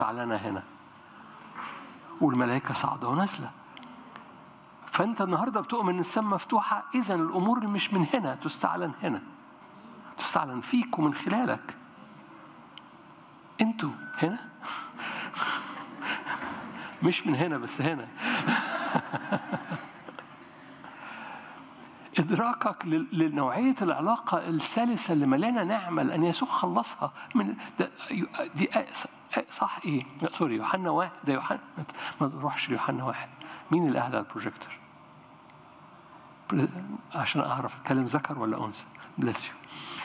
علنا هنا والملائكة صاعدة ونازلة فأنت النهاردة بتؤمن إن السماء مفتوحة إذا الأمور اللي مش من هنا تستعلن هنا تستعلن فيك ومن خلالك أنتوا هنا مش من هنا بس هنا إدراكك لنوعية العلاقة السلسة اللي مليانة نعمة لأن يسوع خلصها من دي صح إيه؟ لا سوري يوحنا واحد ده يوحنا ما تروحش ليوحنا واحد مين اللي قاعد على البروجيكتور؟ عشان أعرف أتكلم ذكر ولا أنثى بليس يو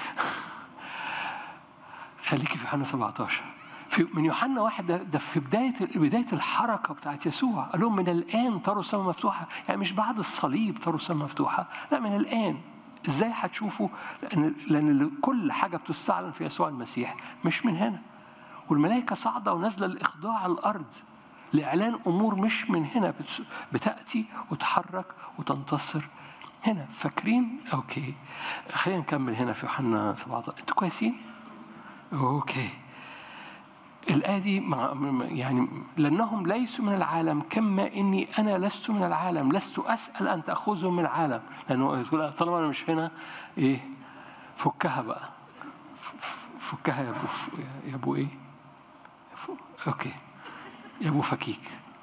خليكي في يوحنا 17 في من يوحنا واحد ده, ده في بداية بداية الحركة بتاعت يسوع قال لهم من الآن تروا السماء مفتوحة يعني مش بعد الصليب تروا السماء مفتوحة لا من الآن ازاي هتشوفوا لأن لأن كل حاجة بتستعلن في يسوع المسيح مش من هنا والملائكة صاعدة ونازلة لإخضاع الأرض لإعلان أمور مش من هنا بتأتي وتحرك وتنتصر هنا فاكرين؟ أوكي خلينا نكمل هنا في يوحنا 17 أنتوا كويسين؟ أوكي الآية دي يعني لأنهم ليسوا من العالم كما إني أنا لست من العالم لست أسأل أن تأخذهم من العالم لأنه يقول طالما أنا مش هنا إيه فكها بقى فكها يا أبو يا أبو إيه أوكي يا أبو فكيك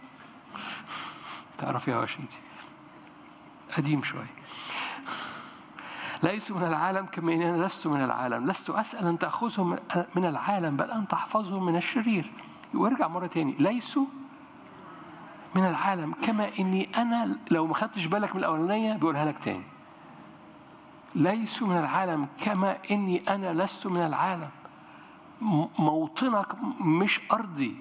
تعرفي يا واشنطن قديم شوي ليسوا من العالم كما اني انا لست من العالم لست اسال ان تاخذهم من العالم بل ان تحفظهم من الشرير وارجع مره تاني ليسوا من العالم كما اني انا لو ما خدتش بالك من الاولانيه بيقولها لك تاني ليسوا من العالم كما اني انا لست من العالم موطنك مش ارضي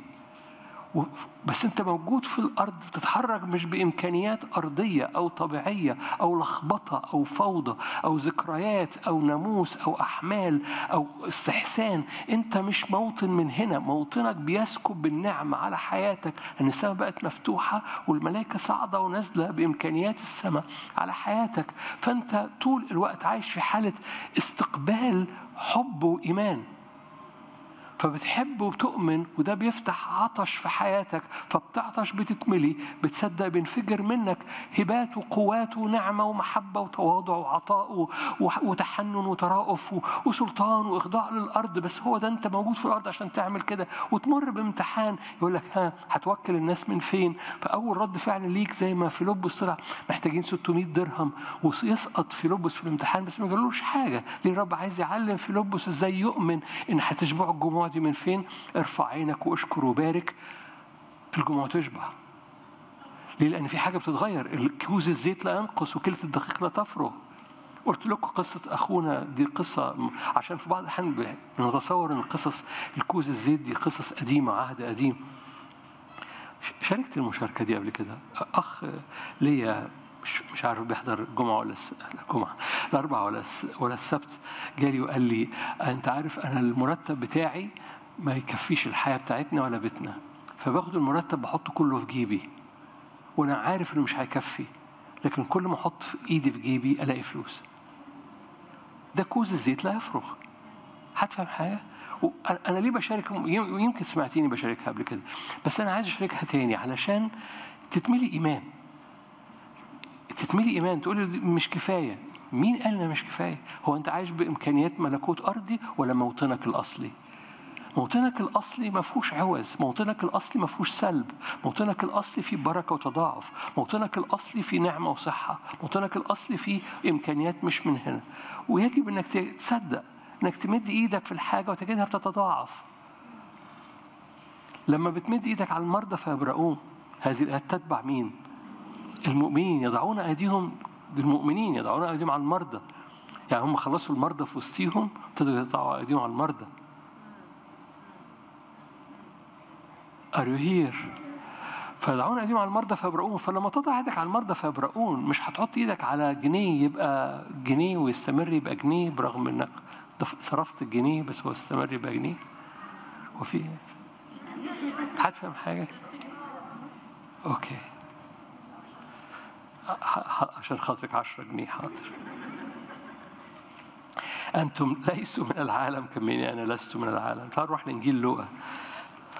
بس انت موجود في الارض بتتحرك مش بامكانيات ارضيه او طبيعيه او لخبطه او فوضى او ذكريات او ناموس او احمال او استحسان انت مش موطن من هنا موطنك بيسكب بالنعمه على حياتك لان السماء بقت مفتوحه والملائكه صاعده ونازله بامكانيات السماء على حياتك فانت طول الوقت عايش في حاله استقبال حب وايمان فبتحب وبتؤمن وده بيفتح عطش في حياتك فبتعطش بتتملي بتصدق بينفجر منك هبات وقوات ونعمة ومحبة وتواضع وعطاء وتحنن وترأف وسلطان وإخضاع للأرض بس هو ده أنت موجود في الأرض عشان تعمل كده وتمر بامتحان يقول لك ها هتوكل الناس من فين فأول رد فعل ليك زي ما فيلبس طلع محتاجين 600 درهم ويسقط فيلبس في الامتحان بس ما قالوش حاجة ليه الرب عايز يعلم فيلبس ازاي يؤمن ان هتشبعه الجموع دي من فين؟ ارفع عينك واشكر وبارك الجموع تشبع. ليه؟ لأن في حاجة بتتغير، الكوز الزيت لا ينقص وكلة الدقيق لا تفرغ. قلت لكم قصة أخونا دي قصة عشان في بعض الأحيان بنتصور إن قصص الكوز الزيت دي قصص قديمة عهد قديم. شاركت المشاركة دي قبل كده، أخ ليا مش مش عارف بيحضر الجمعة ولا الجمعة الأربعة ولا ولا السبت جالي وقال لي أنت عارف أنا المرتب بتاعي ما يكفيش الحياة بتاعتنا ولا بيتنا فباخد المرتب بحطه كله في جيبي وأنا عارف إنه مش هيكفي لكن كل ما أحط في إيدي في جيبي ألاقي فلوس ده كوز الزيت لا يفرغ هتفهم حاجة؟ أنا ليه بشارك يمكن سمعتيني بشاركها قبل كده بس أنا عايز أشاركها تاني علشان تتملي إيمان تتملي ايمان تقول مش كفايه مين قال مش كفايه هو انت عايش بامكانيات ملكوت ارضي ولا موطنك الاصلي موطنك الاصلي ما فيهوش عوز موطنك الاصلي ما فيهوش سلب موطنك الاصلي فيه بركه وتضاعف موطنك الاصلي فيه نعمه وصحه موطنك الاصلي فيه امكانيات مش من هنا ويجب انك تصدق انك تمد ايدك في الحاجه وتجدها بتتضاعف لما بتمد ايدك على المرضى فيبرؤون هذه الايات تتبع مين المؤمنين يضعون ايديهم للمؤمنين يضعون ايديهم على المرضى يعني هم خلصوا المرضى في وسطيهم ابتدوا يضعوا ايديهم على المرضى Are you here؟ فيضعون ايديهم على المرضى فيبرؤون فلما تضع ايدك على المرضى فيبرؤون مش هتحط ايدك على جنيه يبقى جنيه ويستمر يبقى جنيه برغم انك صرفت الجنيه بس هو استمر يبقى جنيه وفي هتفهم حاجه؟ اوكي عشان خاطرك 10 جنيه حاضر أنتم ليسوا من العالم كما أنا لست من العالم تعال نروح لإنجيل لوقا